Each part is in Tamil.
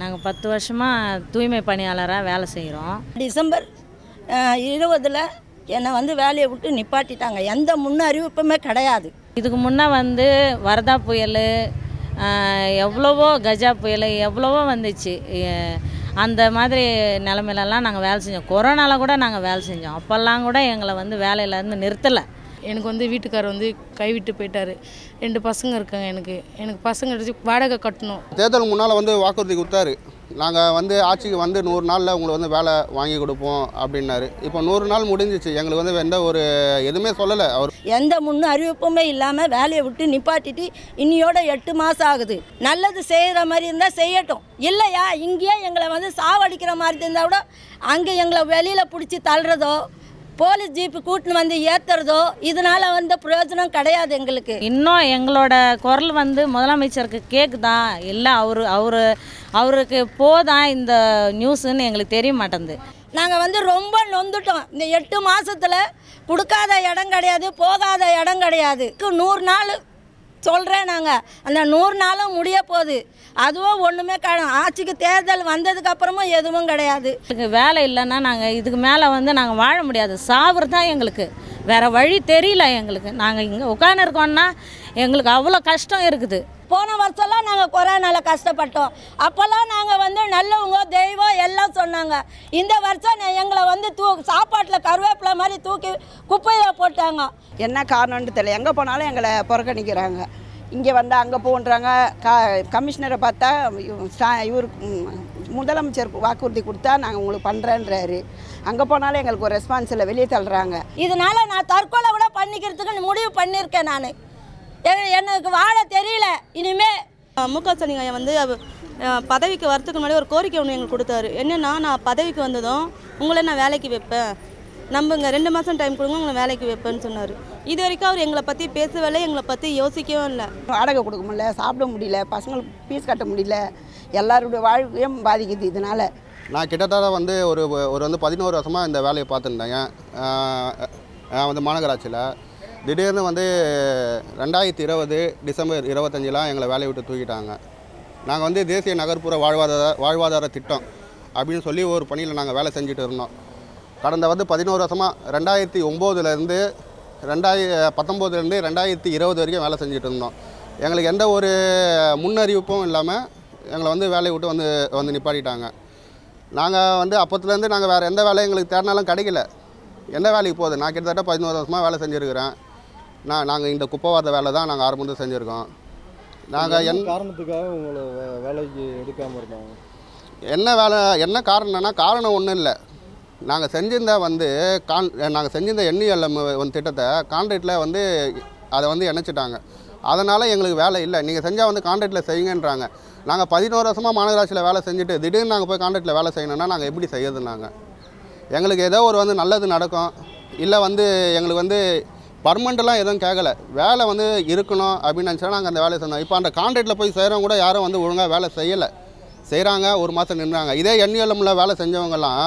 நாங்கள் பத்து வருஷமாக தூய்மை பணியாளராக வேலை செய்கிறோம் டிசம்பர் இருபதில் என்னை வந்து வேலையை விட்டு நிப்பாட்டிட்டாங்க எந்த முன் அறிவிப்புமே கிடையாது இதுக்கு முன்னே வந்து வரதா புயல் ஆஹ், எவ்வளவோ கஜா புயல் எவ்வளவோ வந்துச்சு எ- அந்த மாதிரி நிலமையிலலாம் நாங்கள் வேலை செஞ்சோம் கொரோனாவில் கூட நாங்கள் வேலை செஞ்சோம் அப்போல்லாம் கூட எங்களை வந்து வேலையிலேருந்து நிறுத்தலை எனக்கு வந்து வீட்டுக்காரர் வந்து கைவிட்டு போயிட்டாரு ரெண்டு பசங்க இருக்காங்க எனக்கு எனக்கு பசங்க வச்சு வாடகை கட்டணும் தேர்தல் முன்னால் வந்து வாக்குறுதி கொடுத்தாரு நாங்கள் வந்து ஆட்சிக்கு வந்து நூறு நாளில் உங்களுக்கு வந்து வேலை வாங்கி கொடுப்போம் அப்படின்னாரு இப்போ நூறு நாள் முடிஞ்சிச்சு எங்களுக்கு வந்து எந்த ஒரு எதுவுமே சொல்லலை அவர் எந்த முன் அறிவிப்புமே இல்லாமல் வேலையை விட்டு நிப்பாட்டிட்டு இன்னியோட எட்டு மாதம் ஆகுது நல்லது செய்கிற மாதிரி இருந்தால் செய்யட்டும் இல்லையா இங்கேயே எங்களை வந்து சாவடிக்கிற மாதிரி இருந்தால் கூட அங்கே எங்களை வெளியில் பிடிச்சி தள்ளுறதோ போலீஸ் ஜீப்பு கூட்டின்னு வந்து ஏற்றுறதோ இதனால வந்து பிரயோஜனம் கிடையாது எங்களுக்கு இன்னும் எங்களோட குரல் வந்து முதலமைச்சருக்கு கேட்குதா இல்லை அவரு அவரு அவருக்கு போதா இந்த நியூஸுன்னு எங்களுக்கு தெரிய மாட்டேங்குது நாங்கள் வந்து ரொம்ப நொந்துட்டோம் இந்த எட்டு மாசத்துல கொடுக்காத இடம் கிடையாது போகாத இடம் கிடையாது க்கு நூறு நாள் சொல்கிறேன் நாங்கள் அந்த நூறு நாளும் முடிய போகுது அதுவும் ஒன்றுமே காணும் ஆட்சிக்கு தேர்தல் வந்ததுக்கு அப்புறமும் எதுவும் கிடையாது எங்களுக்கு வேலை இல்லைன்னா நாங்கள் இதுக்கு மேலே வந்து நாங்கள் வாழ முடியாது சாவுறது தான் எங்களுக்கு வேற வழி தெரியல எங்களுக்கு நாங்கள் இங்கே உட்காந்துருக்கோன்னா எங்களுக்கு அவ்வளோ கஷ்டம் இருக்குது போன வருஷம்லாம் நாங்கள் கொரோனாவில் கஷ்டப்பட்டோம் அப்போல்லாம் நாங்கள் வந்து நல்லவங்க தெய்வம் எல்லாம் சொன்னாங்க இந்த வருஷம் நெ- எங்களை வந்து தூ சாப்பாட்டில் கருவேப்பிலை மாதிரி தூக்கி குப்பையில் போட்டாங்க என்ன காரணம்னு தெரியல எங்கே போனாலும் எங்களை புறக்கணிக்கிறாங்க இங்கே வந்து அங்கே போன்றாங்க க கமிஷனரை பார்த்தா இவ- ஸ்டா- இவரு ம், முதலமைச்சர் வாக்குறுதி கொடுத்தா நாங்கள் உங்களுக்கு பண்ணுறேன்றாரு அங்கே போனாலும் எங்களுக்கு ஒரு ரெஸ்பான்ஸ் இல்லை வெளியே தள்ளுறாங்க இதனால நான் தற்கொலை கூட பண்ணிக்கிறதுக்கு முடிவு பண்ணியிருக்கேன் நான் எனக்கு வாழ தெரியல இனிமே மு க ஸ்டாலின் ஐயா வந்து அவ- அஹ் பதவிக்கு வரத்துக்கு முன்னாடி ஒரு கோரிக்கை ஒன்று எங்களுக்கு கொடுத்தாரு என்னென்னா நான் பதவிக்கு வந்ததும் உங்களை நான் வேலைக்கு வைப்பேன் நம்புங்க ரெண்டு மாதம் டைம் கொடுங்க உங்களை வேலைக்கு வைப்பேன்னு சொன்னார் இது வரைக்கும் அவர் எங்களை பற்றி பேசவே இல்லை எங்களை பற்றி யோசிக்கவும் இல்லை வாடகை கொடுக்க முடியல சாப்பிட முடியல பசங்களுக்கு ஃபீஸ் கட்ட முடியல எல்லாருடைய வாழ்க்கையும் பாதிக்குது இதனால் நான் கிட்டத்தட்ட வந்து ஒரு ஒரு வந்து பதினோரு வருஷமாக இந்த வேலையை பார்த்துருந்தேங்க ஆஹ் வந்து மாநகராட்சியில் திடீர்னு வந்து ரெண்டாயிரத்தி இருபது டிசம்பர் இருபத்தஞ்சில் எங்களை வேலையை விட்டு தூக்கிட்டாங்க நாங்கள் வந்து தேசிய நகர்ப்புற வாழ்வாதார வாழ்வாதார திட்டம் அப்படின்னு சொல்லி ஒரு பணியில் நாங்கள் வேலை செஞ்சுட்டு இருந்தோம் கடந்த வந்து பதினோரு வருஷமாக ரெண்டாயிரத்தி ஒம்போதுலேருந்து ரெண்டாயி பத்தொம்போதுலேருந்து ரெண்டாயிரத்தி இருபது வரைக்கும் வேலை செஞ்சுட்டு இருந்தோம் எங்களுக்கு எந்த ஒரு முன்னறிவிப்பும் இல்லாமல் எங்களை வந்து வேலையை விட்டு வந்து வந்து நிப்பாட்டிட்டாங்க நாங்கள் வந்து அப்போத்துலேருந்து நாங்கள் வேறு எந்த வேலையும் எங்களுக்கு தேடினாலும் கிடைக்கல எந்த வேலைக்கு போகுது நான் கிட்டத்தட்ட பதினோரு வருஷமாக வேலை செஞ்சுருக்கிறேன் நான் நாங்கள் இந்த குப்பை வார வேலை தான் நாங்கள் ஆரம்பம் செஞ்சுருக்கோம் நாங்கள் என் காரணத்துக்காக உங்களை வே- வேலைக்கு எடுக்காமல் இருந்தாங்க என்ன வேலை என்ன காரணம்னா காரணம் ஒன்றும் இல்லை நாங்கள் செஞ்சிருந்த வந்து கான் நாங்கள் செஞ்சிருந்த எண்ணியல்லம் வந்து திட்டத்தை கான்ட்ராக்டில் வந்து அதை வந்து இணைச்சிட்டாங்க அதனால் எங்களுக்கு வேலை இல்லை நீங்கள் செஞ்சால் வந்து கான்ட்ராக்டில் செய்யுங்கன்றாங்க நாங்கள் பதினோரு வருஷமாக மாநகராட்சியில் வேலை செஞ்சுட்டு திடீர்னு நாங்கள் போய் கான்ட்ராக்டில் வேலை செய்யணும்னா நாங்கள் எப்படி செய்யறது நாங்கள் எங்களுக்கு ஏதோ ஒரு வந்து நல்லது நடக்கும் இல்லை வந்து எங்களுக்கு வந்து பர்மனெண்ட்லாம் எதுவும் கேட்கல வேலை வந்து இருக்கணும் அப்படின்னு நினச்சா நாங்கள் அந்த வேலையை செஞ்சோம் இப்போ அந்த கான்ட்ராக்டில் போய் செய்கிறவங்க கூட யாரும் வந்து ஒழுங்காக வேலை செய்யலை செய்கிறாங்க ஒரு மாதம் நின்றாங்க இதே எண்ணியலமில் வேலை செஞ்சவங்கலாம்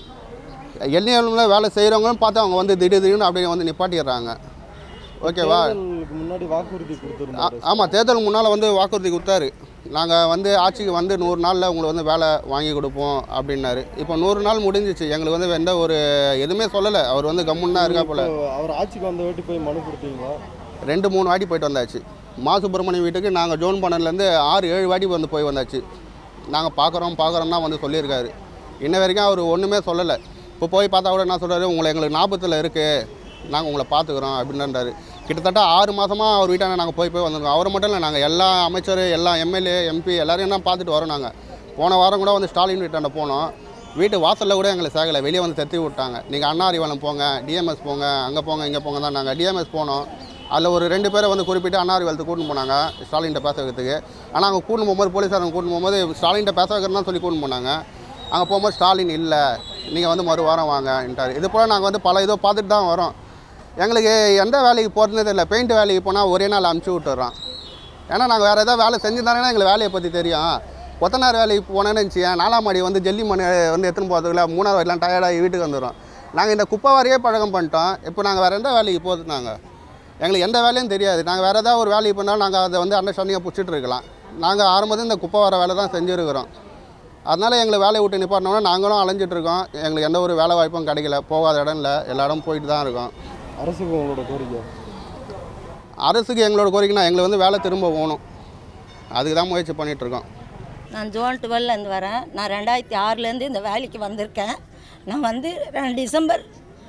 எண்ணியலமில் வேலை செய்கிறவங்களும் பார்த்து அவங்க வந்து திடீர் திடீர்னு அப்படியே வந்து நிப்பாட்டிடுறாங்க ஓகேவா தேர்தலுக்கு முன்னாடி வாக்குறுதி கொடுத்துருந்தாரு ஆமாம் தேர்தலுக்கு முன்னால் வந்து வாக்குறுதி கொடுத்தாரு நாங்கள் வந்து ஆட்சிக்கு வந்து நூறு நாளில் உங்களுக்கு வந்து வேலை வாங்கி கொடுப்போம் அப்படின்னாரு இப்போ நூறு நாள் முடிஞ்சிச்சு எங்களுக்கு வந்து எந்த ஒரு எதுவுமே சொல்லலை அவர் வந்து கம்முன்னு தான் இருக்கா போல இப்போ அவர் ஆட்சிக்கு வந்த வாட்டி போய் மனு கொடுத்தீங்களா ரெண்டு மூணு வாட்டி போயிட்டு வந்தாச்சு மா சுப்பிரமணியம் வீட்டுக்கு நாங்கள் ஜோன் பண்ணலேருந்து ஆறு ஏழு வாட்டி வந்து போய் வந்தாச்சு நாங்கள் பார்க்குறோம் பார்க்குறோம் தான் வந்து சொல்லியிருக்காரு இன்ன வரைக்கும் அவர் ஒன்றுமே சொல்லலை இப்போ போய் பார்த்தா கூட என்ன சொல்கிறாரு உங்களை எங்களுக்கு ஞாபகத்தில் இருக்குது நாங்கள் உங்களை பார்த்துக்குறோம் அப்படின்றாரு கிட்டத்தட்ட ஆறு மாதமாக அவர் வீட்டாண்ட நாங்கள் போய் போய் வந்திருக்கோம் அவரை மட்டும் இல்லை நாங்கள் எல்லா அமைச்சர் எல்லா எம்எல்ஏ எம்பி எல்லாரையும் தான் பார்த்துட்டு வரோம் நாங்கள் போன வாரம் கூட வந்து ஸ்டாலின் வீட்டாண்ட போனோம் வீட்டு வாசலில் கூட எங்களை சேகலை வெளியே வந்து தத்தி விட்டாங்க நீங்கள் அண்ணா அறிவாலயம் போங்க டிஎம்எஸ் போங்க அங்கே போங்க இங்கே போங்க தான் நாங்கள் டிஎம்எஸ் போனோம் அதில் ஒரு ரெண்டு பேரை வந்து குறிப்பிட்டு அண்ணா அறிவாலயத்துக்கு கூட்டின்னு போனாங்க ஸ்டாலின்கிட்ட பேச வைக்கிறதுக்கு ஆனால் அங்கே கூட்டின்னு போகும்போது போலீஸாரங்க கூட்டின்னு போகும்போது ஸ்டாலின்கிட்ட பேச வைக்கிறதுன்னு தான் சொல்லி கூட்டின்னு போனாங்க அங்கே போகும்போது ஸ்டாலின் இல்லை நீங்கள் வந்து மறு வாரம் வாங்கன்ட்டார் இது போல் நாங்கள் வந்து பல இதோ பார்த்துட்டு தான் வரோம் எங்களுக்கு எந்த வேலைக்கு போகிறதுனே தெரியல பெயிண்ட் வேலைக்கு போனால் ஒரே நாள் அமுச்சு விட்டுறோம் ஏன்னா நாங்கள் வேறு ஏதாவது வேலை செஞ்சுருந்தாங்கன்னா எங்களுக்கு வேலையை பற்றி தெரியும் கொத்தனார் வேலைக்கு போனேன்னு வச்சுக்கேன் நாலாம் மாடி வந்து ஜல்லி மண் வந்து எடுத்துன்னு போகிறதுக்குள்ள மூணாவது வாட்டிலாம் டயர்டாகி வீட்டுக்கு வந்துடும் நாங்கள் இந்த குப்பை வாரியே பழக்கம் பண்ணிட்டோம் இப்போ நாங்கள் வேறு எந்த வேலைக்கு போகிறது நாங்கள் எங்களுக்கு எந்த வேலையும் தெரியாது நாங்கள் வேறு ஏதாவது ஒரு வேலைக்கு பண்ணாலும் நாங்கள் அதை வந்து அண்டர்ஸ்டாண்டிங்காக பிடிச்சிட்டு இருக்கலாம் நாங்கள் ஆரம்பத்தில் இந்த குப்பை வர வேலை தான் செஞ்சுருக்கிறோம் அதனால் எங்களை வேலையை விட்டு நிப்பாட்டினோம்னா நாங்களும் அலைஞ்சிட்டு இருக்கோம் எங்களுக்கு எந்த ஒரு வேலை வாய்ப்பும் கிடைக்கல போகாத இடம் இல்லை எல்லா இடமும் போயிட்டு தான் இருக்கோம் அரசுக்கு உங்களோட கோரிக்கை அரசுக்கு எங்களோட கோரிக்கைனா எங்களுக்கு வந்து வேலை திரும்ப போகணும் அதுக்கு தான் முயற்சி பண்ணிட்டு இருக்கோம் நான் ஜோன் டுவெல்லேருந்து வரேன் நான் ரெண்டாயிரத்தி ஆறுலேருந்து இந்த வேலைக்கு வந்திருக்கேன் நான் வந்து ரெ- டிசம்பர்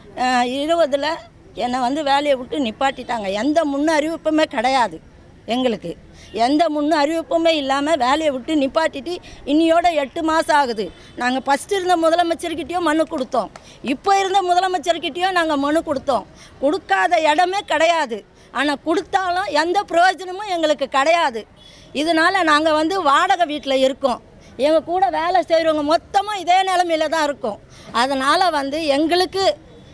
இருபதில் என்னை வந்து வேலையை விட்டு நிப்பாட்டிட்டாங்க எந்த முன் அறிவிப்புமே கிடையாது எங்களுக்கு எந்த முன் அறிவிப்புமே இல்லாமல் வேலையை விட்டு நிப்பாட்டிட்டு இன்னியோட எட்டு மாதம் ஆகுது நாங்கள் ஃபஸ்ட்டு இருந்த முதலமைச்சர்கிட்டயும் மனு கொடுத்தோம் இப்போ இருந்த முதலமைச்சர்கிட்டயும் நாங்கள் மனு கொடுத்தோம் கொடுக்காத இடமே கிடையாது ஆனால் கொடுத்தாலும் எந்த பிரயோஜனமும் எங்களுக்கு கிடையாது இதனால் நாங்கள் வந்து வாடகை வீட்டில் இருக்கோம் எங்கள் கூட வேலை செய்கிறவங்க மொத்தமாக இதே நிலமையில தான் இருக்கோம் அதனால் வந்து எங்களுக்கு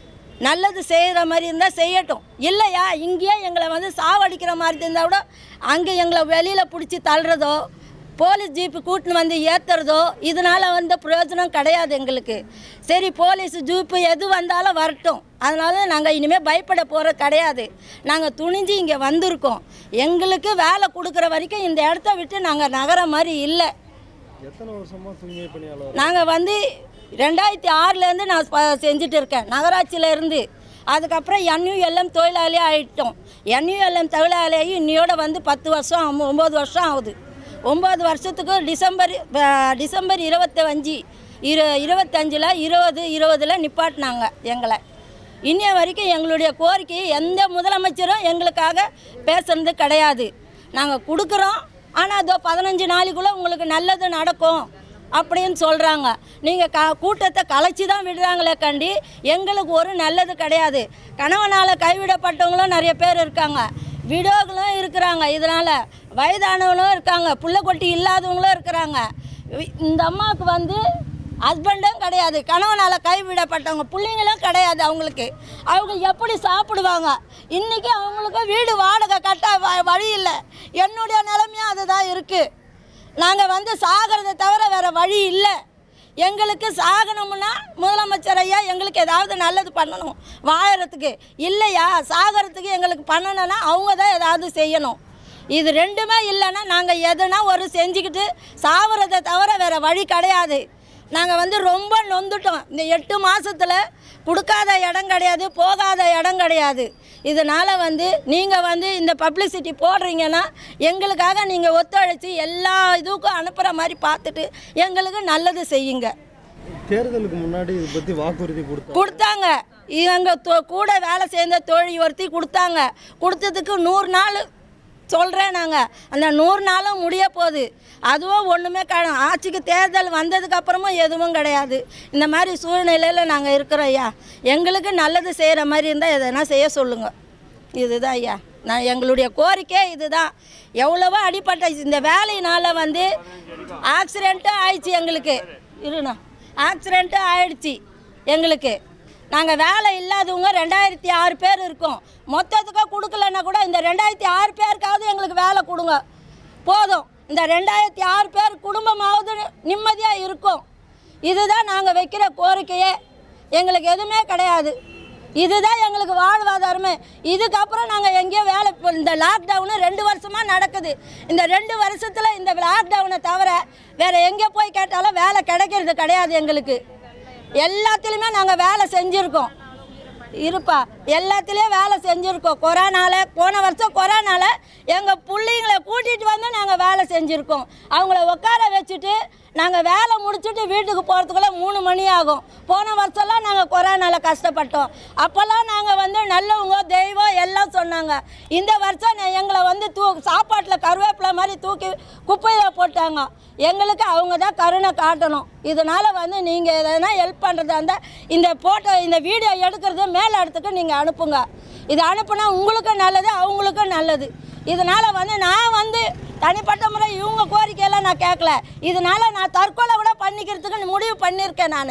நல்லது செய்கிற மாதிரி இருந்தால் செய்யட்டும் இல்லையா இங்கேயே எங்களை வந்து சாவடிக்கிற மாதிரி இருந்தால் கூட அங்கே எங்களை வெளியில் பிடிச்சி தள்ளுறதோ போலீஸ் ஜீப்பு கூட்டின்னு வந்து ஏற்றுறதோ இதனால் வந்து பிரயோஜனம் கிடையாது எங்களுக்கு சரி போலீஸ் ஜீப்பு எது வந்தாலும் வரட்டும் அதனால நாங்கள் இனிமேல் பயப்பட போகிறது கிடையாது நாங்கள் துணிஞ்சு இங்கே வந்திருக்கோம் எங்களுக்கு வேலை கொடுக்குற வரைக்கும் இந்த இடத்த விட்டு நாங்கள் நகர மாதிரி இல்லை எத்தனை வருஷமா தூய்மை பணியாளர் நாங்கள் வந்து ரெண்டாயிரத்தி ஆறுலேருந்து நான் ப- செஞ்சுட்டு இருக்கேன் நகராட்சியில் இருந்து அதுக்கப்புறம் என்யூஎல்எம் தொழிலாளியாக ஆகிட்டோம் என்யூஎல்எம் தொழிலாளியாகி இன்னையோட வந்து பத்து வருஷம் ஆகும், ஒம்பது வருஷம் ஆகுது ஒம்பது வருஷத்துக்கு டிசம்பர் அஹ், டிசம்பர் இருபத்தி அஞ்சு இரு இருபத்தஞ்சில் இருபது இருபதில் நிப்பாட்டினாங்க எங்களை இன்னைய வரைக்கும் எங்களுடைய கோரிக்கை எந்த முதலமைச்சரும் எங்களுக்காக பேசுனது கிடையாது நாங்கள் கொடுக்குறோம் ஆனால் அதோ பதினஞ்சு நாளைக்குள்ளே உங்களுக்கு நல்லது நடக்கும் அப்படின்னு சொல்கிறாங்க நீங்கள் க கூட்டத்தை கலைச்சி தான் விடுறாங்களே கண்டி எங்களுக்கு ஒரு நல்லது கிடையாது கணவனால் கைவிடப்பட்டவங்களும் நிறைய பேர் இருக்காங்க விடோகளும் இருக்கிறாங்க இதனால் வயதானவங்களும் இருக்காங்க புள்ள கொட்டி இல்லாதவங்களும் இருக்கிறாங்க இ- இந்த அம்மாவுக்கு வந்து ஹஸ்பண்டும் கிடையாது கணவனால் கைவிடப்பட்டவங்க பிள்ளைங்களும் கிடையாது அவங்களுக்கு அவங்க எப்படி சாப்பிடுவாங்க இன்றைக்கி அவங்களுக்கு வீடு வாடகை கட்ட வ- வழி இல்லை என்னுடைய நிலைமையும் அதுதான் இருக்குது நாங்கள் வந்து சாகிறத தவிர வேறு வழி இல்லை எங்களுக்கு சாகணும்னா முதலமைச்சர் ஐயா எங்களுக்கு ஏதாவது நல்லது பண்ணணும் வாழறதுக்கு இல்லையா சாகிறதுக்கு எங்களுக்கு பண்ணணும்னா அவங்க தான் ஏதாவது செய்யணும் இது ரெண்டுமே இல்லைன்னா நாங்கள் எதுனா ஒரு செஞ்சுக்கிட்டு சாவறதை தவிர வேறு வழி கிடையாது நாங்கள் வந்து ரொம்ப நொந்துட்டோம் இந்த எட்டு மாசத்துல கொடுக்காத இடம் கிடையாது போகாத இடம் கிடையாது இதனால் வந்து நீங்கள் வந்து இந்த பப்ளிசிட்டி போடுறீங்கன்னா எங்களுக்காக நீங்கள் ஒத்துழைச்சி எல்லா இதுக்கும் அனுப்புகிற மாதிரி பார்த்துட்டு எங்களுக்கு நல்லது செய்யுங்க தேர்தலுக்கு முன்னாடி இதை பற்றி வாக்குறுதி கொடுத்தாங்க கொடுத்தாங்க இவங்க தொ- கூட வேலை சேர்ந்த தோழி ஒருத்தி கொடுத்தாங்க கொடுத்ததுக்கு நூறு நாள் சொல்கிறேன் நாங்கள் அந்த நூறு நாளும் முடிய போகுது அதுவும் ஒன்றுமே காணும் ஆட்சிக்கு தேர்தல் வந்ததுக்கு அப்புறமும் எதுவும் கிடையாது இந்த மாதிரி சூழ்நிலையில் நாங்கள் இருக்கிறோம் ஐயா எங்களுக்கு நல்லது செய்கிற மாதிரி இருந்தால் எதனா செய்ய சொல்லுங்கள் இதுதான் ஐயா நான் எங்களுடைய கோரிக்கை இதுதான் எவ்வளவோ அடிப்பட்ட இந்த வேலையினால் வந்து ஆக்சிடெண்ட்டும் ஆயிடுச்சு எங்களுக்கு இருண்ணா ஆக்சிடெண்ட்டும் ஆயிடுச்சு எங்களுக்கு நாங்கள் வேலை இல்லாதவங்க ரெண்டாயிரத்தி ஆறு பேர் இருக்கோம் மொத்தத்துக்கும் கொடுக்கலன்னா கூட இந்த ரெண்டாயிரத்தி ஆறு பேருக்காவது எங்களுக்கு வேலை கொடுங்க போதும் இந்த ரெண்டாயிரத்தி ஆறு பேர் குடும்பமாவது நிம்மதியாக இருக்கும் இதுதான் நாங்கள் வைக்கிற கோரிக்கையே எங்களுக்கு எதுவுமே கிடையாது இதுதான் எங்களுக்கு வாழ்வாதாரமே இதுக்கப்புறம் நாங்கள் எங்கேயோ வேலை இப்போ இந்த லாக்டவுனு ரெண்டு வருஷமாக நடக்குது இந்த ரெண்டு வருஷத்தில் இந்த லாக்டவுனை தவிர வேறு எங்கே போய் கேட்டாலும் வேலை கிடைக்கிறது கிடையாது எங்களுக்கு எல்லாத்துலேயுமே நாங்கள் வேலை செஞ்சுருக்கோம் இருப்பா எல்லாத்துலேயும் வேலை செஞ்சுருக்கோம் கொரோனால போன வருஷம் கொரோனால எங்கள் பிள்ளைங்களை கூட்டிகிட்டு வந்து நாங்கள் வேலை செஞ்சுருக்கோம் அவங்கள உட்கார வச்சுட்டு நாங்கள் வேலை முடிச்சுட்டு வீட்டுக்கு போகிறதுக்குள்ள மூணு மணி ஆகும் போன வருஷம்லாம் நாங்கள் கொரோனால கஷ்டப்பட்டோம் அப்போல்லாம் நாங்கள் வந்து நல்லவங்க தெய்வம் எல்லாம் சொன்னாங்க இந்த வருஷம் நெ- எங்களை வந்து தூ சாப்பாட்டில் கருவேப்பிலை மாதிரி தூக்கி குப்பையில் போட்டாங்க எங்களுக்கு அவங்க தான் கருணை காட்டணும் இதனால் வந்து நீங்கள் எதனா ஹெல்ப் பண்ணுறதா இருந்தால் இந்த ஃபோட்டோ இந்த வீடியோ எடுக்கிறது மேல் இடத்துக்கு நீங்கள் அனுப்புங்க இது அனுப்புனா உங்களுக்கும் நல்லது அவங்களுக்கும் நல்லது இதனால் வந்து நான் வந்து தனிப்பட்ட முறை இவங்க கோரிக்கையெல்லாம் நான் கேட்கல இதனால் நான் தற்கொலை கூட பண்ணிக்கிறதுக்கு முடிவு பண்ணியிருக்கேன் நான்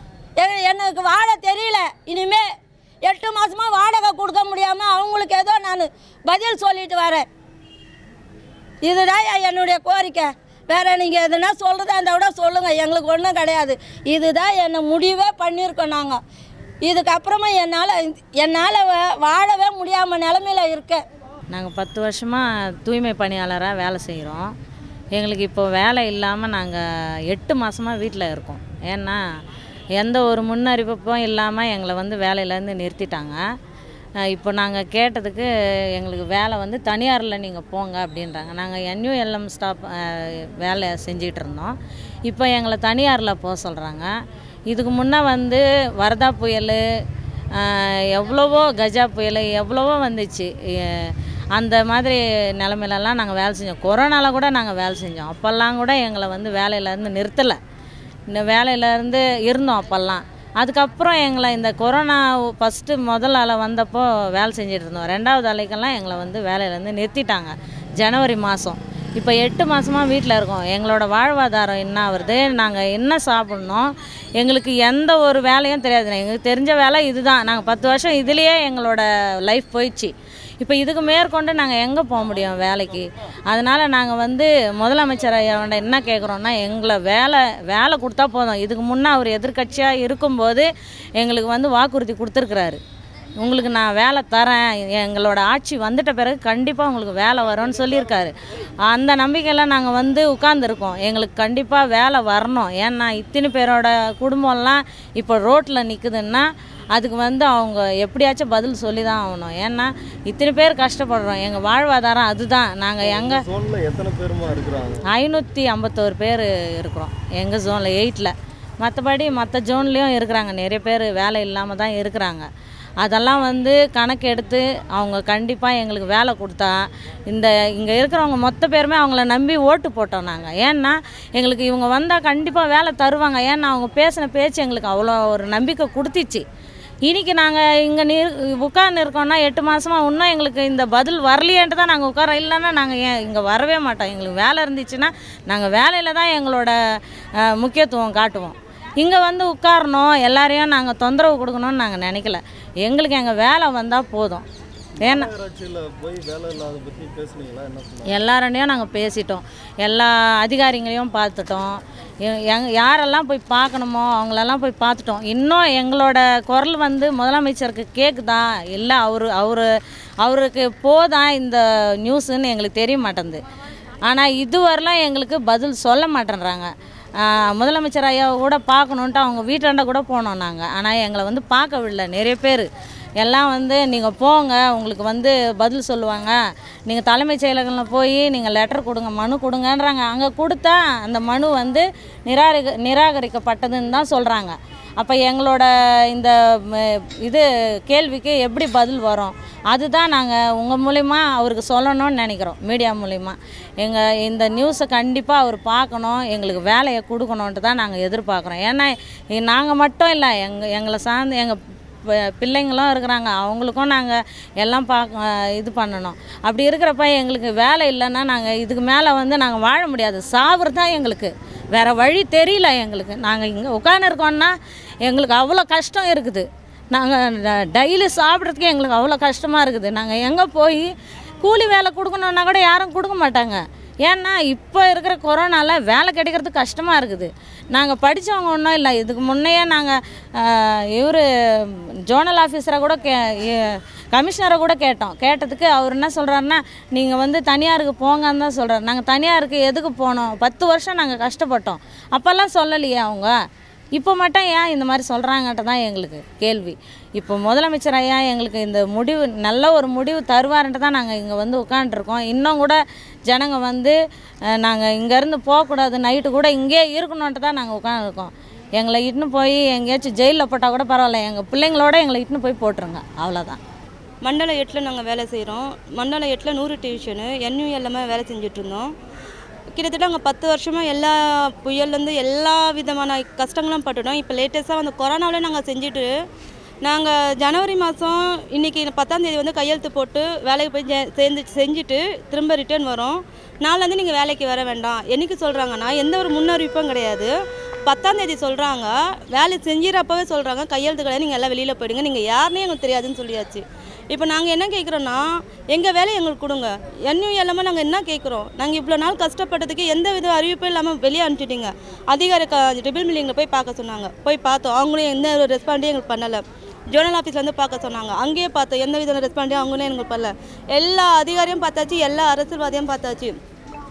எனக்கு வாழ தெரியல இனிமே எட்டு மாதமாக வாடகை கொடுக்க முடியாமல் அவங்களுக்கு ஏதோ நான் பதில் சொல்லிட்டு வரேன் இதுதான் என்னுடைய கோரிக்கை வேற நீங்கள் எதுனா சொல்கிறதா இருந்தால் கூட சொல்லுங்கள் எங்களுக்கு ஒன்றும் கிடையாது இதுதான் என்னை முடிவே பண்ணியிருக்கோம் நாங்கள் இதுக்கப்புறமா என்னால் என்னால் வாழவே முடியாமல் நிலமையில இருக்கேன் நாங்கள் பத்து வருஷமாக தூய்மை பணியாளராக வேலை செய்கிறோம் எங்களுக்கு இப்போ வேலை இல்லாமல் நாங்கள் எட்டு மாதமாக வீட்டில் இருக்கோம் ஏன்னா எந்த ஒரு முன்னறிவிப்பும் இல்லாமல் எங்களை வந்து வேலையிலேருந்து நிறுத்திட்டாங்க அஹ் இப்போ நாங்கள் கேட்டதுக்கு எங்களுக்கு வேலை வந்து தனியாரில் நீங்கள் போங்க அப்படின்றாங்க நாங்கள் என்யூஎல்எம் ஸ்டாப் வேலை செஞ்சிட்டு இருந்தோம் இப்போ எங்களை தனியாரில் போக சொல்கிறாங்க இதுக்கு முன்னே வந்து வரதா புயல் அஹ் எவ்வளவோ கஜா புயல் எவ்வளவோ வந்துச்சு எ- அந்த மாதிரி நிலமையிலலாம் நாங்கள் வேலை செஞ்சோம் கொரோனாவில் கூட நாங்கள் வேலை செஞ்சோம் அப்போல்லாம் கூட எங்களை வந்து வேலையிலேருந்து நிறுத்தலை இந்த வேலையிலேருந்து இருந்தோம் அப்போல்லாம் அதுக்கப்புறம் எங்களை இந்த கொரோனா ஃபஸ்ட்டு முதல் அலை வந்தப்போ வேலை செஞ்சுட்டு இருந்தோம் ரெண்டாவது அலைக்கெல்லாம் எங்களை வந்து வேலையிலேருந்து நிறுத்திட்டாங்க ஜனவரி மாதம் இப்போ எட்டு மாதமாக வீட்டில் இருக்கோம் எங்களோட வாழ்வாதாரம் என்ன ஆகுறது நாங்கள் என்ன சாப்பிட்ணும் எங்களுக்கு எந்த ஒரு வேலையும் தெரியாது எங்களுக்கு தெரிஞ்ச வேலை இதுதான் நாங்கள் பத்து வருஷம் இதுலேயே எங்களோட லைஃப் போயிடுச்சு இப்போ இதுக்கு மேற்கொண்டு நாங்கள் எங்கே போக முடியும் வேலைக்கு அதனால் நாங்கள் வந்து முதலமைச்சர் ஐயாவோட என்ன கேட்குறோன்னா எங்களை வேலை வேலை கொடுத்தா போதும் இதுக்கு முன்னே அவர் எதிர்க்கட்சியாக இருக்கும்போது எங்களுக்கு வந்து வாக்குறுதி கொடுத்துருக்குறாரு உங்களுக்கு நான் வேலை தரேன் எங்களோட ஆட்சி வந்துட்ட பிறகு கண்டிப்பாக உங்களுக்கு வேலை வரும்னு சொல்லியிருக்காரு அந்த நம்பிக்கையில் நாங்கள் வந்து உட்காந்துருக்கோம் எங்களுக்கு கண்டிப்பாக வேலை வரணும் ஏன்னா இத்தனை பேரோட குடும்பம்லாம் இப்போ ரோட்டில் நிற்குதுன்னா அதுக்கு வந்து அவங்க எப்படியாச்சும் பதில் சொல்லி தான் ஆகணும் ஏன்னா இத்தனை பேர் கஷ்டப்படுறோம் எங்கள் வாழ்வாதாரம் அதுதான் நாங்கள் எங்கே ஜோன்ல எத்தனை பேருமா இருக்கிறாங்க ஐநூற்றி ஐம்பத்தோரு பேர் இருக்கிறோம் எங்கள் ஜோனில் எயிட்டில் மற்றபடி மற்ற ஜோன்லேயும் இருக்கிறாங்க நிறைய பேர் வேலை இல்லாமல் தான் இருக்கிறாங்க அதெல்லாம் வந்து கணக்கு எடுத்து அவங்க கண்டிப்பாக எங்களுக்கு வேலை கொடுத்தா இந்த இங்கே இருக்கிறவங்க மொத்த பேருமே அவங்கள நம்பி ஓட்டு போட்டோம் நாங்கள் ஏன்னா எங்களுக்கு இவங்க வந்தால் கண்டிப்பாக வேலை தருவாங்க ஏன்னா அவங்க பேசின பேச்சு எங்களுக்கு அவ்வளோ ஒரு நம்பிக்கை கொடுத்துச்சு இன்னைக்கு நாங்கள் இங்கே நீர் உட்கார்ந்து இருக்கோம்னா எட்டு மாதமாக இன்னும் எங்களுக்கு இந்த பதில் வரலையேன்ட்டு தான் நாங்கள் உட்காரோம் இல்லைன்னா நாங்கள் ஏன் இங்கே வரவே மாட்டோம் எங்களுக்கு வேலை இருந்துச்சுன்னா நாங்கள் வேலையில் தான் எங்களோட அஹ், முக்கியத்துவம் காட்டுவோம் இங்கே வந்து உட்காரணும் எல்லாரையும் நாங்கள் தொந்தரவு கொடுக்கணும்னு நாங்கள் நினைக்கல எங்களுக்கு எங்கள் வேலை வந்தால் போதும் ஏன்னா நகராட்சியில் போய் வேலை இல்லாத பற்றி பேசுனீங்களா என்ன சொன்னாங்க எல்லாரண்டையும் நாங்கள் பேசிட்டோம் எல்லா அதிகாரிங்களையும் பார்த்துட்டோம் எ- எங் யாரெல்லாம் போய் பார்க்கணுமோ அவங்களெல்லாம் போய் பார்த்துட்டோம் இன்னும் எங்களோட குரல் வந்து முதலமைச்சருக்கு கேட்குதா இல்லை அவர் அவர் அவருக்கு போதா இந்த நியூஸுன்னு எங்களுக்கு தெரிய மாட்டேங்குது ஆனால் இதுவரைலாம் எங்களுக்கு பதில் சொல்ல மாட்டேன்றாங்க ஆஹ் முதலமைச்சர் ஐயாவை கூட பார்க்கணுன்ட்டு அவங்க வீட்டாண்ட கூட போனோம் நாங்கள் ஆனால் எங்களை வந்து பார்க்கவில்லை நிறைய பேர் எல்லாம் வந்து நீங்கள் போங்க உங்களுக்கு வந்து பதில் சொல்லுவாங்க நீங்கள் தலைமைச் செயலகங்களில் போய் நீங்கள் லெட்டர் கொடுங்க மனு கொடுங்கன்றாங்க அங்கே கொடுத்தா அந்த மனு வந்து நிராகரி நிராகரிக்கப்பட்டதுன்னு தான் சொல்கிறாங்க அப்போ எங்களோட இந்த ம, இது கேள்விக்கு எப்படி பதில் வரும் அதுதான் நாங்கள் உங்கள் மூலிமா அவருக்கு சொல்லணும்னு நினைக்கிறோம் மீடியா மூலிமா எங்கள் இந்த நியூஸை கண்டிப்பாக அவர் பார்க்கணும் எங்களுக்கு வேலையை கொடுக்கணுன்ட்டு தான் நாங்கள் எதிர்பார்க்குறோம் ஏன்னா நாங்கள் மட்டும் இல்லை எங்கள் எங்களை சார்ந்து எங்கள் ப- பிள்ளைங்களும் இருக்கிறாங்க அவங்களுக்கும் நாங்கள் எல்லாம் பார்க்க இது பண்ணணும் அப்படி இருக்கிறப்ப எங்களுக்கு வேலை இல்லைன்னா நாங்கள் இதுக்கு மேலே வந்து நாங்கள் வாழ முடியாது சாவுறது தான் எங்களுக்கு வேறு வழி தெரியல எங்களுக்கு நாங்கள் இங்கே உட்காந்துருக்கோன்னா எங்களுக்கு அவ்வளோ கஷ்டம் இருக்குது நாங்கள் டெய்லி சாப்பிட்றதுக்கே எங்களுக்கு அவ்வளோ கஷ்டமாக இருக்குது நாங்கள் எங்கே போய் கூலி வேலை கொடுக்கணுன்னா கூட யாரும் கொடுக்க மாட்டாங்க ஏன்னா இப்போ இருக்கிற கொரோனால வேலை கிடைக்கிறது கஷ்டமாக இருக்குது நாங்கள் படித்தவங்க ஒன்றும் இல்லை இதுக்கு முன்னையே நாங்கள் இவர் ஜோனல் ஆஃபீஸரை கூட கே இ- கமிஷனரை கூட கேட்டோம் கேட்டதுக்கு அவர் என்ன சொல்கிறாருன்னா நீங்கள் வந்து தனியாருக்கு போங்கன்னு தான் சொல்கிறார் நாங்கள் தனியாருக்கு எதுக்கு போனோம் பத்து வருஷம் நாங்கள் கஷ்டப்பட்டோம் அப்போல்லாம் சொல்லலையே அவங்க இப்போ மட்டும் ஏன் இந்த மாதிரி சொல்கிறாங்கன்ட்டு தான் எங்களுக்கு கேள்வி இப்போ முதலமைச்சர் ஐயா எங்களுக்கு இந்த முடிவு நல்ல ஒரு முடிவு தருவாருன்ட்டு தான் நாங்கள் இங்கே வந்து உட்காண்ட்ருக்கோம் இன்னும் கூட ஜனங்க வந்து நாங்கள் இங்கேருந்து போகக்கூடாது நைட்டு கூட இங்கேயே இருக்கணுன்ட்டு தான் நாங்கள் உட்காந்துருக்கோம் எங்களை இட்டுன்னு போய் எங்கேயாச்சும் ஜெயிலில் போட்டால் கூட பரவாயில்ல எங்கள் பிள்ளைங்களோட எங்களை இட்டுன்னு போய் போட்டுருங்க அவ்வளோதான் மண்டலம் எட்டில் நாங்கள் வேலை செய்கிறோம் மண்டலம் எட்டில் நூறு டிவிஷனு என்யூஎல்லாமே வேலை செஞ்சுட்டு இருந்தோம் கிட்டத்தட்ட அங்கே பத்து வருஷமாக எல்லா புயல்லேருந்து எல்லா விதமான கஷ்டங்களும் பட்டுட்டோம் இப்போ லேட்டஸ்ட்டாக வந்து கொரோனாவில் நாங்கள் செஞ்சுட்டு நாங்கள் ஜனவரி மாதம் இன்றைக்கி பத்தாந்தேதி வந்து கையெழுத்து போட்டு வேலைக்கு போய் ஜெ- சேர்ந்து செஞ்சுட்டு திரும்ப ரிட்டர்ன் வரோம் நாளிலேருந்து நீங்கள் வேலைக்கு வர வேண்டாம் என்னைக்கு சொல்கிறாங்கன்னா எந்த ஒரு முன்னறிவிப்பும் கிடையாது பத்தாந்தேதி சொல்கிறாங்க வேலை செஞ்சிடப்பவே சொல்கிறாங்க கையெழுத்து கிடையாது நீங்கள் எல்லாம் வெளியில் போயிடுங்க நீங்கள் யாருன்னே எங்களுக்கு தெரியாதுன்னு சொல்லியாச்சு இப்போ நாங்கள் என்ன கேட்குறோன்னா எங்கள் வேலையை எங்களுக்கு கொடுங்க என்னையும் எல்லாமே நாங்கள் என்ன கேட்குறோம் நாங்கள் இவ்வளோ நாள் கஷ்டப்பட்டதுக்கு எந்த வித அறிவிப்பும் இல்லாமல் வெளியே அனுப்பிச்சிட்டிங்க அதிகாரி க ட்ரிபிள் மில்லிங்கில் போய் பார்க்க சொன்னாங்க போய் பார்த்தோம் அவங்களும் எந்த ஒரு ரெஸ்பாண்டே எங்களுக்கு பண்ணலை ஜோனல் ஆஃபீஸ்லேருந்து பார்க்க சொன்னாங்க அங்கேயே பார்த்தோம் எந்த வித ரெஸ்பாண்டே அவங்களும் எங்களுக்கு பண்ணல எல்லா அதிகாரியும் பார்த்தாச்சு எல்லா அரசியல்வாதியும் பார்த்தாச்சு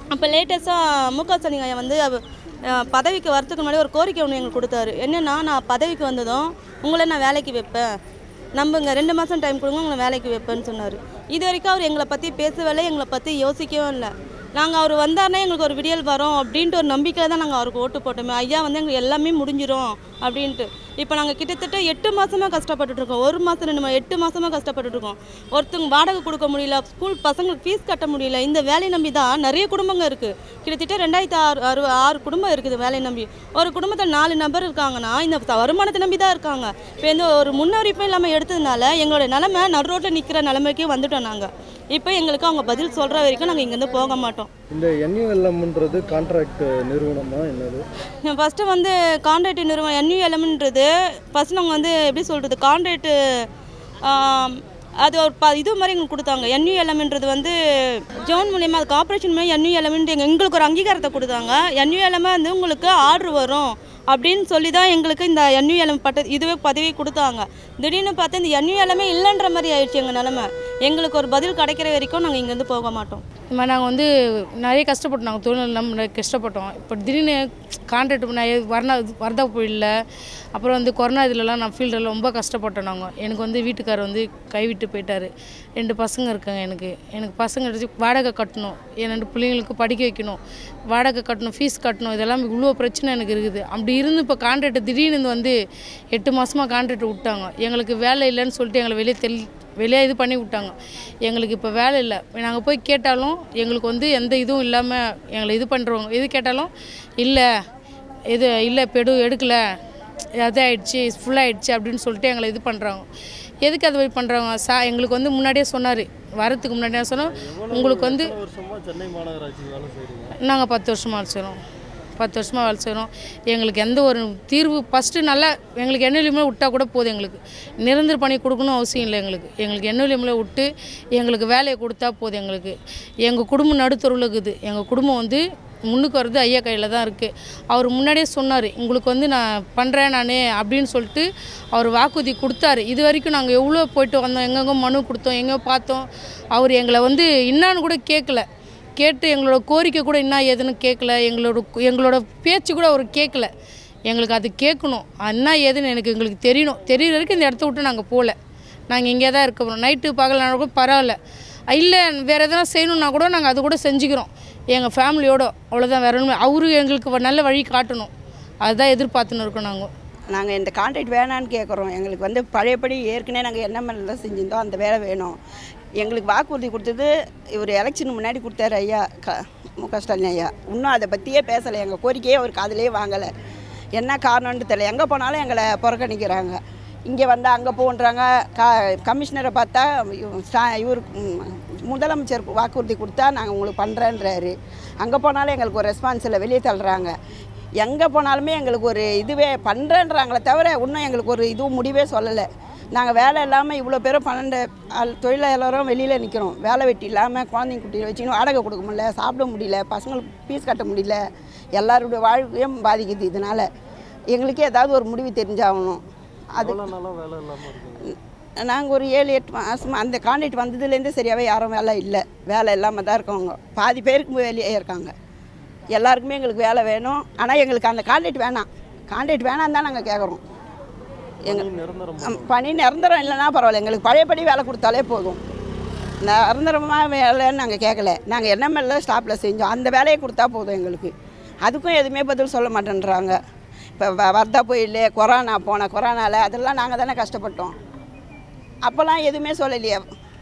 அப்போ லேட்டஸ்ட்டாக மு க ஸ்டாலின் ஐயா வந்து அவ- அஹ் பதவிக்கு வரத்துக்கு முன்னாடி ஒரு கோரிக்கை ஒன்று எங்களுக்கு கொடுத்தாரு என்னென்னா நான் பதவிக்கு வந்ததும் உங்களை நான் வேலைக்கு வைப்பேன் நம்புங்க ரெண்டு மாதம் டைம் கொடுங்க உங்களை வேலைக்கு வைப்பேன்னு சொன்னார் இது வரைக்கும் அவர் எங்களை பற்றி பேசவே இல்லை எங்களை பற்றி யோசிக்கவும் இல்லை நாங்கள் அவர் வந்தாருன்னா எங்களுக்கு ஒரு விடியல் வரும் அப்படின்ட்டு ஒரு நம்பிக்கையில் தான் நாங்கள் அவருக்கு ஓட்டு போட்டோமே ஐயா வந்து எங்களுக்கு எல்லாமே முடிஞ்சிரும் அப்படின்ட்டு இப்போ நாங்கள் கிட்டத்தட்ட எட்டு மாதமாக கஷ்டப்பட்டுட்டு இருக்கோம் ஒரு மாதம் ரெண்டு மாதம் எட்டு மாதமாக கஷ்டப்பட்டுட்டு இருக்கோம் ஒருத்தங்க வாடகை கொடுக்க முடியல ஸ்கூல் பசங்களுக்கு ஃபீஸ் கட்ட முடியல இந்த வேலையை நம்பி தான் நிறைய குடும்பங்க இருக்குது கிட்டத்தட்ட ரெண்டாயிரத்தி ஆறு ஆறு ஆறு குடும்பம் இருக்குது வேலையை நம்பி ஒரு குடும்பத்தில் நாலு நபர் இருக்காங்கன்னா இந்த ச- வருமானத்தை நம்பி தான் இருக்காங்க இப்போ இந்த ஒரு முன்னறிவிப்பும் இல்லாமல் எடுத்ததுனால எங்களோட நிலமை நடு ரோட்டில் நிற்கிற நிலைமைக்கு வந்துட்டோம் நாங்கள் இப்போ எங்களுக்கு அவங்க பதில் சொல்கிற வரைக்கும் நாங்கள் இங்கேருந்து போக மாட்டோம் இந்த என்யூஎல்எம்ன்றது கான்ட்ராக்ட் நிறுவனமா என்னது ஃபஸ்ட்டு வந்து கான்ட்ராக்ட் நிறுவனம் என்யூஎல்எம்ன்றது ஃபஸ்ட் நாங்கள் வந்து எப்படி சொல்கிறது கான்ட்ராக்ட் அது ஒரு ப இது மாதிரி எங்களுக்கு கொடுத்தாங்க என்யூஎல்எம்ன்றது வந்து ஜோன் மூலியமாக அது கார்பரேஷன் மூலியம் என்யூஎல்எம்ன்ட்டு எங்கள் எங்களுக்கு ஒரு அங்கீகாரத்தை கொடுத்தாங்க என்யூஎல்எம் வந்து உங்களுக்கு ஆர்டர் வரும் அப்படின்னு சொல்லி தான் எங்களுக்கு இந்த என்யூஎல்எம் பட்ட இதுவே பதவி கொடுத்தாங்க திடீர்னு பார்த்தா இந்த என்யூஎல்எம்மே இல்லைன்ற மாதிரி ஆயிடுச்சு எங்கள் நிலமை எங்களுக்கு ஒரு பதில் கிடைக்கிற வரைக்கும் நாங்கள் இங்கேருந்து போக மாட்டோம் இந்த மாதிரி நாங்கள் வந்து நிறைய கஷ்டப்பட்டோம் நாங்கள் தொழில் இல்லாமல் நிறைய கஷ்டப்பட்டோம் இப்போ திடீர்னு கான்ட்ராக்ட் நிறைய வரணா வரதா புயலில் அப்புறம் வந்து கொரோனா இதுலலாம் நான் ஃபீல்டில் ரொம்ப கஷ்டப்பட்டோம் நாங்கள் எனக்கு வந்து வீட்டுக்காரர் வந்து கைவிட்டு போயிட்டார் ரெண்டு பசங்க இருக்காங்க எனக்கு எனக்கு பசங்க எடுத்து வாடகை கட்டணும் என் ரெண்டு பிள்ளைங்களுக்கு படிக்க வைக்கணும் வாடகை கட்டணும் ஃபீஸ் கட்டணும் இதெல்லாம் இவ்வளோ பிரச்சனை எனக்கு இருக்குது அப்படி இருந்து இப்போ கான்ட்ராக்ட் திடீர்னு வந்து எட்டு மாதமாக கான்ட்ராக்ட் விட்டாங்க எங்களுக்கு வேலை இல்லைன்னு சொல்லிட்டு எங்களை வெளியே தெளி வெளியே இது பண்ணி விட்டாங்க எங்களுக்கு இப்போ வேலை இல்லை நாங்கள் போய் கேட்டாலும் எங்களுக்கு வந்து எந்த இதுவும் இல்லாமல் எங்களை இது பண்ணுறவங்க எது கேட்டாலும் இல்லை இது இல்லை இப்போ எடு எடுக்கலை அது ஆயிடுச்சு ஃபுல்லாகிடுச்சு அப்படின்னு சொல்லிட்டு எங்களை இது பண்ணுறாங்க எதுக்கு அது மாதிரி பண்ணுறாங்க சா எங்களுக்கு வந்து முன்னாடியே சொன்னார் வரத்துக்கு முன்னாடியே சொன்னோம் உங்களுக்கு வந்து எத்தனை வருஷமா சென்னை மாநகராட்சி வேலை செய்றீங்க நாங்கள் பத்து வருஷமாக வேலை செய்கிறோம் பத்து வருஷமாக வேலை செய்கிறோம் எங்களுக்கு எந்த ஒரு தீர்வு ஃபஸ்ட்டு நல்லா எங்களுக்கு எண்ணெயிலுமே விட்டால் கூட போதும் எங்களுக்கு நிரந்தர பணி கொடுக்கணும் அவசியம் இல்லை எங்களுக்கு எங்களுக்கு எண்ணெயிலுமே விட்டு எங்களுக்கு வேலையை கொடுத்தா போதும் எங்களுக்கு எங்கள் குடும்பம் நடுத்தருவில் இருக்குது எங்கள் குடும்பம் வந்து முன்னுக்கு வர்றது ஐயா கையில் தான் இருக்குது அவர் முன்னாடியே சொன்னார் உங்களுக்கு வந்து நான் பண்ணுறேன் நான் அப்படின்னு சொல்லிட்டு அவர் வாக்குறுதி கொடுத்தாரு இது வரைக்கும் நாங்கள் எவ்வளோ போயிட்டு வந்தோம் எங்கெங்கே மனு கொடுத்தோம் எங்கே பார்த்தோம் அவர் எங்களை வந்து என்னான்னு கூட கேட்கல கேட்டு எங்களோட கோரிக்கை கூட என்ன ஏதுன்னு கேட்கல எங்களோட எங்களோட பேச்சு கூட அவர் கேட்கல எங்களுக்கு அது கேட்கணும் என்ன ஏதுன்னு எனக்கு எங்களுக்கு தெரியணும் தெரியுற வரைக்கும் இந்த இடத்த விட்டு நாங்கள் போகல நாங்கள் இங்கே தான் இருக்க போகிறோம் நைட்டு பகலான கூட பரவாயில்ல இல்லை வேறு எதனா செய்யணுன்னா கூட நாங்கள் அது கூட செஞ்சுக்கிறோம் எங்கள் ஃபேமிலியோட அவ்வளோதான் வேற ஒன்றும் அவரு எங்களுக்கு வ- நல்ல வழி காட்டணும் அதுதான் எதிர்பார்த்துன்னு இருக்கோம் நாங்கள் நாங்கள் இந்த கான்ட்ராக்ட் வேணான்னு கேட்குறோம் எங்களுக்கு வந்து பழையபடி ஏற்கனவே நாங்கள் என்ன மேலாம் செஞ்சிருந்தோம் அந்த வேலை வேணும் எங்களுக்கு வாக்குறுதி கொடுத்தது இவர் எலெக்ஷனுக்கு முன்னாடி கொடுத்தாரு ஐயா க மு க ஸ்டாலின் ஐயா இன்னும் அதை பற்றியே பேசலை எங்கள் கோரிக்கையே அவர் காதிலே வாங்கலை என்ன காரணம்னு தெரியல எங்கே போனாலும் எங்களை புறக்கணிக்கிறாங்க இங்கே வந்தால் அங்கே போன்றாங்க க கமிஷனரை பார்த்தா இவ- ஸ்டா- இவர் ம், முதலமைச்சர் வாக்குறுதி கொடுத்தா நாங்கள் உங்களுக்கு பண்ணுறேன்றாரு அங்கே போனாலும் எங்களுக்கு ஒரு ரெஸ்பான்ஸ் இல்லை வெளியே தள்ளுறாங்க எங்கே போனாலுமே எங்களுக்கு ஒரு இதுவே பண்ணுறேன்றாங்களே தவிர இன்னும் எங்களுக்கு ஒரு இதுவும் முடிவே சொல்லலை நாங்கள் வேலை இல்லாமல் இவ்வளோ பேரும் பன்னெண்டு ஆள் தொழிலாளரும் வெளியில் நிற்கிறோம் வேலை வெட்டி இல்லாமல் குழந்தைங்க குட்டியை வச்சுக்கணும் வாடகை கொடுக்க முடியல சாப்பிட முடியல பசங்களுக்கு ஃபீஸ் கட்ட முடியல எல்லாருடைய வாழ்க்கையும் பாதிக்குது இதனால் எங்களுக்கே ஏதாவது ஒரு முடிவு தெரிஞ்சாகணும் அது எவ்வளோ நாளாக வேலை இல்லாமல் இருக்கீங்க நாங்கள் ஒரு ஏழு எட்டு மாதம் அந்த கான்ட்ராக்ட் வந்ததுலேருந்தே சரியாகவே யாரும் வேலை இல்லை வேலை இல்லாமல் தான் இருக்கவங்க பாதி பேருக்கு வெளியே இருக்காங்க எல்லாருக்குமே எங்களுக்கு வேலை வேணும் ஆனால் எங்களுக்கு அந்த கான்ட்ராக்ட் வேணாம் கான்ட்ராக்ட் வேணாம் தான் நாங்கள் கேட்குறோம் எங்கள் நிரந்தரம் ஆம், பணி நிரந்தரம் இல்லைன்னா பரவாயில்ல எங்களுக்கு பழையபடி வேலை கொடுத்தாலே போதும் நிரந்தரமாக வேலைன்னு நாங்கள் கேட்கல நாங்கள் என்எம்எல்ல ஸ்டாப்பில் செஞ்சோம் அந்த வேலையை கொடுத்தா போதும் எங்களுக்கு அதுக்கும் எதுவுமே பதில் சொல்ல மாட்டேன்றாங்க இப்போ வர்தா புயல் கொரோனா போன கொரோனாவில் அதெல்லாம் நாங்கள் தானே கஷ்டப்பட்டோம் அப்போல்லாம் எதுவுமே சொல்லலையே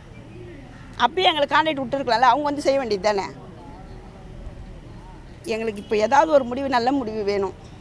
அப்பயும் எங்களுக்கு கான்ட்ராக்ட் விட்டுருக்கலாம்ல அவங்க வந்து செய்ய வேண்டியது தானே எங்களுக்கு இப்போ ஏதாவது ஒரு முடிவு நல்ல முடிவு வேணும்